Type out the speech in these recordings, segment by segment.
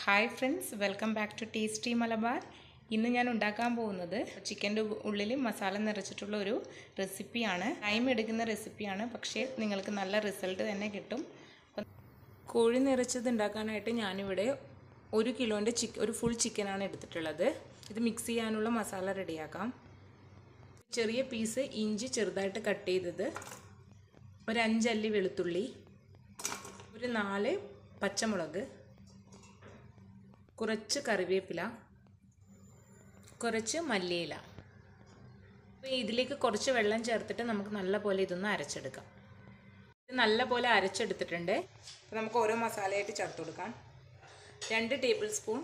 hi friends welcome back to tasty Malabar ഇന്ന് ഞാൻ ഉണ്ടാക്കാൻ പോകുന്നത് ചിക്കൻ്റെ ഉള്ളിൽ മസാല നിറച്ചിട്ടുള്ള ഒരു റെസിപ്പിയാണ് ടൈം എടുക്കുന്ന റെസിപ്പിയാണ് പക്ഷേ നിങ്ങൾക്ക് നല്ല റിസൾട്ട് തന്നെ കിട്ടും അപ്പം കോഴി നിറച്ചത് ഉണ്ടാക്കാനായിട്ട് ഞാനിവിടെ ഒരു കിലോൻ്റെ ചിക്കൻ ഒരു ഫുൾ ചിക്കനാണ് എടുത്തിട്ടുള്ളത് ഇത് മിക്സ് ചെയ്യാനുള്ള മസാല റെഡിയാക്കാം ചെറിയ പീസ് ഇഞ്ചി ചെറുതായിട്ട് കട്ട് ചെയ്തത് ഒരു അഞ്ചല്ലി വെളുത്തുള്ളി ഒരു നാല് പച്ചമുളക് കുറച്ച് കറിവേപ്പില കുറച്ച് മല്ലിയില അപ്പോൾ ഇതിലേക്ക് കുറച്ച് വെള്ളം ചേർത്തിട്ട് നമുക്ക് നല്ല പോലെ ഇതൊന്ന് അരച്ചെടുക്കാം ഇത് നല്ല പോലെ അരച്ചെടുത്തിട്ടുണ്ട് അപ്പോൾ നമുക്ക് ഓരോ മസാലയായിട്ട് ചേർത്ത് കൊടുക്കാം രണ്ട് table spoon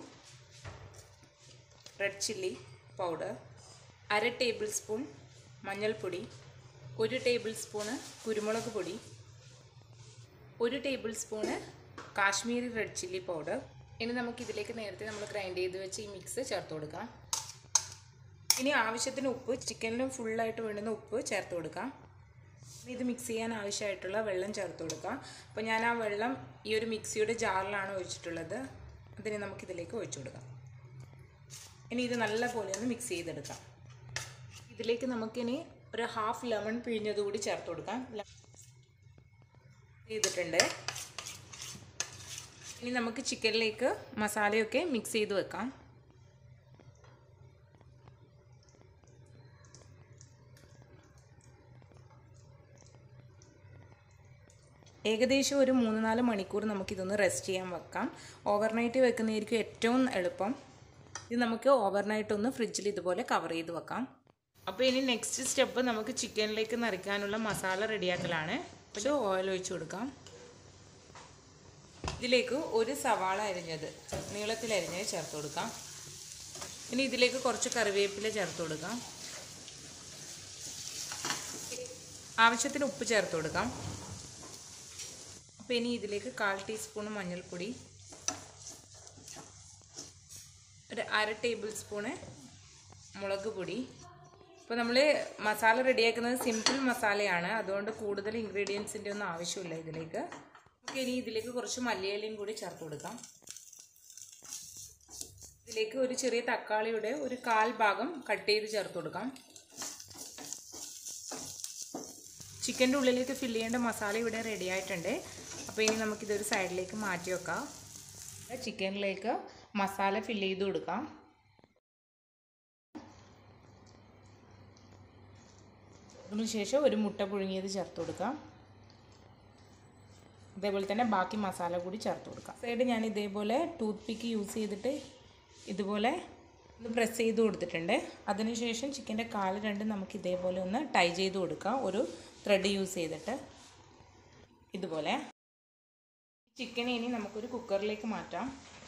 red chilli powder അര ടേബിൾ സ്പൂൺ മഞ്ഞൾപ്പൊടി ഒരു ടേബിൾ സ്പൂണ് കുരുമുളക് പൊടി ഒരു table spoon Kashmiri red chilli powder ഇനി നമുക്ക് ഇതിലേക്ക് നേരത്തെ നമ്മൾ ഗ്രൈൻഡ് ചെയ്ത് വെച്ച് ഈ മിക്സ് ചേർത്ത് കൊടുക്കാം ഇനി ആവശ്യത്തിന് ഉപ്പ് ചിക്കനിലും ഫുള്ളായിട്ട് വേണ്ടുന്ന ഉപ്പ് ചേർത്ത് കൊടുക്കാം ഇത് മിക്സ് ചെയ്യാൻ ആവശ്യമായിട്ടുള്ള വെള്ളം ചേർത്ത് കൊടുക്കാം അപ്പോൾ ഞാൻ ആ വെള്ളം ഈ ഒരു മിക്സിയുടെ ജാറിലാണ് ഒഴിച്ചിട്ടുള്ളത് അതിന് നമുക്കിതിലേക്ക് ഒഴിച്ചു കൊടുക്കാം ഇനി ഇത് നല്ല പോലെ ഒന്ന് മിക്സ് ചെയ്തെടുക്കാം ഇതിലേക്ക് നമുക്കിനി ഒരു ഹാഫ് ലെമൺ പിഴിഞ്ഞത് കൂടി ചേർത്ത് കൊടുക്കാം ചെയ്തിട്ടുണ്ട് ഇനി നമുക്ക് ചിക്കനിലേക്ക് മസാലയൊക്കെ മിക്സ് ചെയ്ത് വെക്കാം ഏകദേശം ഒരു മൂന്ന് നാല് മണിക്കൂർ നമുക്കിതൊന്ന് റെസ്റ്റ് ചെയ്യാൻ വെക്കാം ഓവർനൈറ്റ് വെക്കുന്നതായിരിക്കും ഏറ്റവും എളുപ്പം ഇത് നമുക്ക് ഓവർനൈറ്റ് ഒന്ന് ഫ്രിഡ്ജിൽ ഇതുപോലെ കവർ ചെയ്ത് വെക്കാം അപ്പോൾ ഇനി നെക്സ്റ്റ് സ്റ്റെപ്പ് നമുക്ക് ചിക്കനിലേക്ക് നിറയ്ക്കാനുള്ള മസാല റെഡിയാക്കലാണ് പക്ഷേ ഓയിൽ ഒഴിച്ച് കൊടുക്കാം ഇതിലേക്ക് ഒരു സവാള അരിഞ്ഞത് നീളത്തിൽ അരിഞ്ഞത് ചേർത്ത് കൊടുക്കാം ഇനി ഇതിലേക്ക് കുറച്ച് കറിവേപ്പില ചേർത്ത് കൊടുക്കാം ആവശ്യത്തിന് ഉപ്പ് ചേർത്ത് കൊടുക്കാം അപ്പോൾ ഇനി ഇതിലേക്ക് കാൽ ടീസ്പൂൺ മഞ്ഞൾപ്പൊടി ഒരു അര ടേബിൾ സ്പൂണ് മുളക് പൊടി ഇപ്പോൾ നമ്മൾ മസാല റെഡിയാക്കുന്നത് സിമ്പിൾ മസാലയാണ് അതുകൊണ്ട് കൂടുതൽ ഇൻഗ്രീഡിയൻസിൻ്റെ ഒന്നും ആവശ്യമില്ല ഇതിലേക്ക് നമുക്ക് ഇനി ഇതിലേക്ക് കുറച്ച് മല്ലിയിലയും കൂടി ചേർത്ത് കൊടുക്കാം ഇതിലേക്ക് ഒരു ചെറിയ തക്കാളിയുടെ ഒരു കാൽ ഭാഗം കട്ട് ചെയ്ത് ചേർത്ത് കൊടുക്കാം ചിക്കൻ്റെ ഉള്ളിലേക്ക് ഫില്ല് ചെയ്യേണ്ട മസാല ഇവിടെ റെഡി ആയിട്ടുണ്ട് അപ്പോൾ ഇനി നമുക്കിതൊരു സൈഡിലേക്ക് മാറ്റി വെക്കാം ചിക്കനിലേക്ക് മസാല ഫില്ല് ചെയ്ത് കൊടുക്കാം അതിനുശേഷം ഒരു മുട്ട പുഴുങ്ങിയത് ചേർത്ത് കൊടുക്കാം അതേപോലെ തന്നെ ബാക്കി മസാല കൂടി ചേർത്ത് കൊടുക്കാം സൈഡ് ഞാൻ ഇതേപോലെ ടൂത്ത് പിക്ക് യൂസ് ചെയ്തിട്ട് ഇതുപോലെ ഒന്ന് പ്രസ് ചെയ്ത് കൊടുത്തിട്ടുണ്ട് അതിനുശേഷം ചിക്കൻ്റെ കാല് രണ്ട് നമുക്ക് ഇതേപോലെ ഒന്ന് ടൈ ചെയ്ത് കൊടുക്കാം ഒരു ത്രെഡ് യൂസ് ചെയ്തിട്ട് ഇതുപോലെ ചിക്കനെ ഇനി നമുക്കൊരു കുക്കറിലേക്ക് മാറ്റാം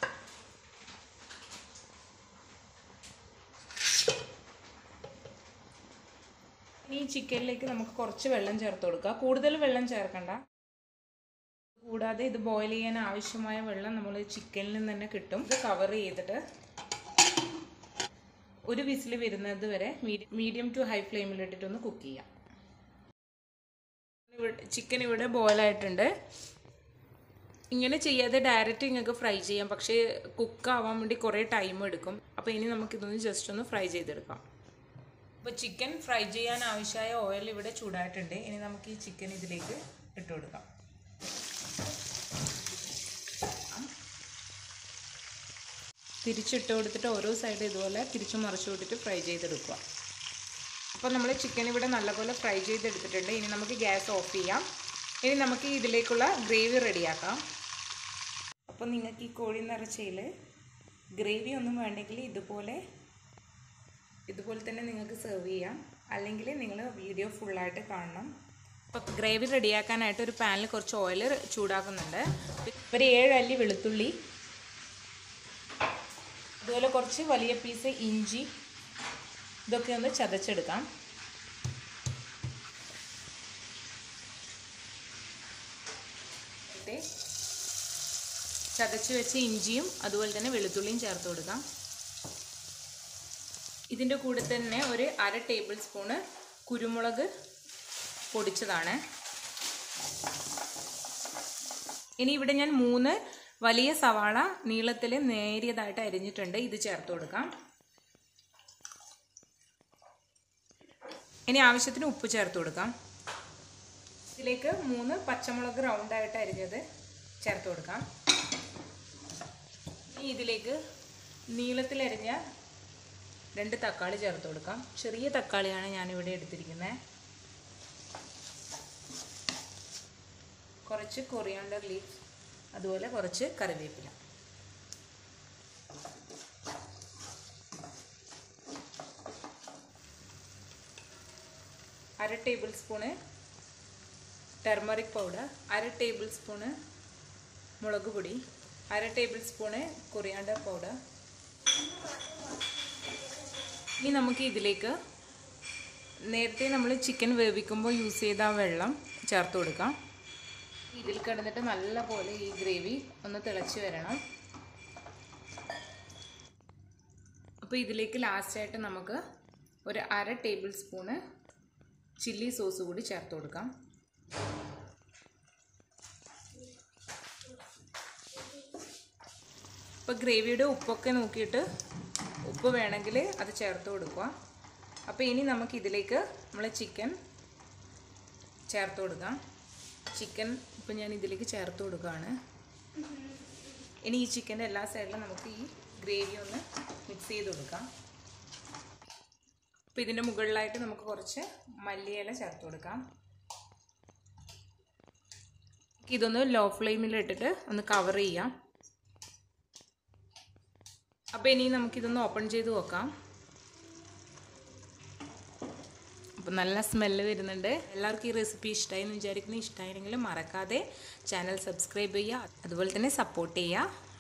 ഇനി ഈ ചിക്കനിലേക്ക് നമുക്ക് കുറച്ച് വെള്ളം ചേർത്ത് കൊടുക്കുക കൂടുതൽ വെള്ളം ചേർക്കണ്ട കൂടാതെ ഇത് ബോയിൽ ചെയ്യാൻ ആവശ്യമായ വെള്ളം നമ്മൾ ചിക്കനിൽ നിന്ന് തന്നെ കിട്ടും ഇത് കവർ ചെയ്തിട്ട് ഒരു വിസിൽ വരുന്നത് വരെ മീഡിയം ടു ഹൈ ഫ്ലെയിമിലിട്ടിട്ടൊന്ന് കുക്ക് ചെയ്യാം ചിക്കൻ ഇവിടെ ബോയിലായിട്ടുണ്ട് ഇങ്ങനെ ചെയ്യാതെ ഡയറക്റ്റ് നിങ്ങൾക്ക് ഫ്രൈ ചെയ്യാം പക്ഷേ കുക്ക് ആവാൻ വേണ്ടി കുറേ ടൈം എടുക്കും അപ്പോൾ ഇനി നമുക്കിതൊന്ന് ജസ്റ്റ് ഒന്ന് ഫ്രൈ ചെയ്തെടുക്കാം അപ്പോൾ ചിക്കൻ ഫ്രൈ ചെയ്യാൻ ആവശ്യമായ ഓയിൽ ഇവിടെ ചൂടായിട്ടുണ്ട് ഇനി നമുക്ക് ഈ ചിക്കൻ ഇതിലേക്ക് ഇട്ട് കൊടുക്കാം തിരിച്ചിട്ട് കൊടുത്തിട്ട് ഓരോ സൈഡ് ഇതുപോലെ തിരിച്ചു മറിച്ചു കൊടുത്തിട്ട് ഫ്രൈ ചെയ്തെടുക്കുക അപ്പോൾ നമ്മൾ ചിക്കൻ ഇവിടെ നല്ലപോലെ ഫ്രൈ ചെയ്തെടുത്തിട്ടുണ്ട് ഇനി നമുക്ക് ഗ്യാസ് ഓഫ് ചെയ്യാം ഇനി നമുക്ക് ഇതിലേക്കുള്ള ഗ്രേവി റെഡിയാക്കാം അപ്പോൾ നിങ്ങൾക്ക് ഈ കോഴി നിറച്ചയിൽ ഗ്രേവി ഒന്നും വേണ്ടെങ്കിൽ ഇതുപോലെ ഇതുപോലെ തന്നെ നിങ്ങൾക്ക് സെർവ് ചെയ്യാം അല്ലെങ്കിൽ നിങ്ങൾ വീഡിയോ ഫുള്ളായിട്ട് കാണണം അപ്പോൾ ഗ്രേവി റെഡിയാക്കാനായിട്ട് ഒരു പാനിൽ കുറച്ച് ഓയിൽ ചൂടാക്കുന്നുണ്ട് ഒരു ഏഴ് അല്ലി വെളുത്തുള്ളി അതുപോലെ കുറച്ച് വലിയ പീസ് ഇഞ്ചി ഇതൊക്കെ ഒന്ന് ചതച്ചെടുക്കാം ചതച്ച് വെച്ച ഇഞ്ചിയും അതുപോലെ തന്നെ വെളുത്തുള്ളിയും ചേർത്ത് കൊടുക്കാം ഇതിൻ്റെ കൂടെ തന്നെ ഒരു അര ടേബിൾ സ്പൂണ് കുരുമുളക് പൊടിച്ചതാണ് ഇനി ഇവിടെ ഞാൻ മൂന്ന് വലിയ സവാള നീളത്തിൽ നേരിയതായിട്ട് അരിഞ്ഞിട്ടുണ്ട് ഇത് ചേർത്ത് കൊടുക്കാം ഇനി ആവശ്യത്തിന് ഉപ്പ് ചേർത്ത് കൊടുക്കാം ഇതിലേക്ക് മൂന്ന് പച്ചമുളക് റൗണ്ടായിട്ട് അരിഞ്ഞത് ചേർത്ത് കൊടുക്കാം ഇനി ഇതിലേക്ക് നീളത്തിലരിഞ്ഞ രണ്ട് തക്കാളി ചേർത്ത് കൊടുക്കാം ചെറിയ തക്കാളിയാണ് ഞാനിവിടെ എടുത്തിരിക്കുന്നത് കുറച്ച് കൊറിയാണ്ടർ ലീഫ് അതുപോലെ കുറച്ച് കറിവേപ്പില അര ടേബിൾ സ്പൂണ് ടെർമറിക് പൗഡർ അര ടേബിൾ സ്പൂണ് മുളക് പൊടി അര ടേബിൾ സ്പൂണ് കൊറിയാണ്ടർ പൗഡർ ഇനി നമുക്ക് ഇതിലേക്ക് നേരത്തെ നമ്മൾ ചിക്കൻ വേവിക്കുമ്പോൾ യൂസ് ചെയ്ത ആ വെള്ളം ചേർത്ത് കൊടുക്കാം ഇതിൽ കിടന്നിട്ട് നല്ല പോലെ ഈ ഗ്രേവി ഒന്ന് തിളച്ച് വരണം അപ്പോൾ ഇതിലേക്ക് ലാസ്റ്റായിട്ട് നമുക്ക് ഒരു അര ടേബിൾ സ്പൂണ് ചില്ലി സോസ് കൂടി ചേർത്ത് കൊടുക്കാം ഇപ്പോൾ ഗ്രേവിയുടെ ഉപ്പൊക്കെ നോക്കിയിട്ട് ഉപ്പ് വേണമെങ്കിൽ അത് ചേർത്ത് കൊടുക്കുക അപ്പോൾ ഇനി നമുക്ക് ഇതിലേക്ക് നമ്മൾ ചിക്കൻ ചേർത്ത് കൊടുക്കാം ചിക്കൻ ഇപ്പം ഞാൻ ഇതിലേക്ക് ചേർത്ത് കൊടുക്കുകയാണ് ഇനി ഈ ചിക്കൻ്റെ എല്ലാ സൈഡിലും നമുക്ക് ഈ ഗ്രേവി ഒന്ന് മിക്സ് ചെയ്ത് കൊടുക്കാം അപ്പോൾ ഇതിൻ്റെ മുകളിലായിട്ട് നമുക്ക് കുറച്ച് മല്ലിയില ചേർത്ത് കൊടുക്കാം ഇതൊന്ന് ലോ ഫ്ലെയിമിൽ ഇട്ടിട്ട് ഒന്ന് കവർ ചെയ്യാം അപ്പോൾ ഇനി നമുക്കിതൊന്ന് ഓപ്പൺ ചെയ്ത് നോക്കാം അപ്പം നല്ല സ്മെല്ല് വരുന്നുണ്ട് എല്ലാവർക്കും ഈ റെസിപ്പി ഇഷ്ടമായി എന്ന് വിചാരിക്കുന്നു ഇഷ്ടമായിരുന്നെങ്കിൽ മറക്കാതെ ചാനൽ സബ്സ്ക്രൈബ് ചെയ്യുക അതുപോലെ തന്നെ സപ്പോർട്ട് ചെയ്യുക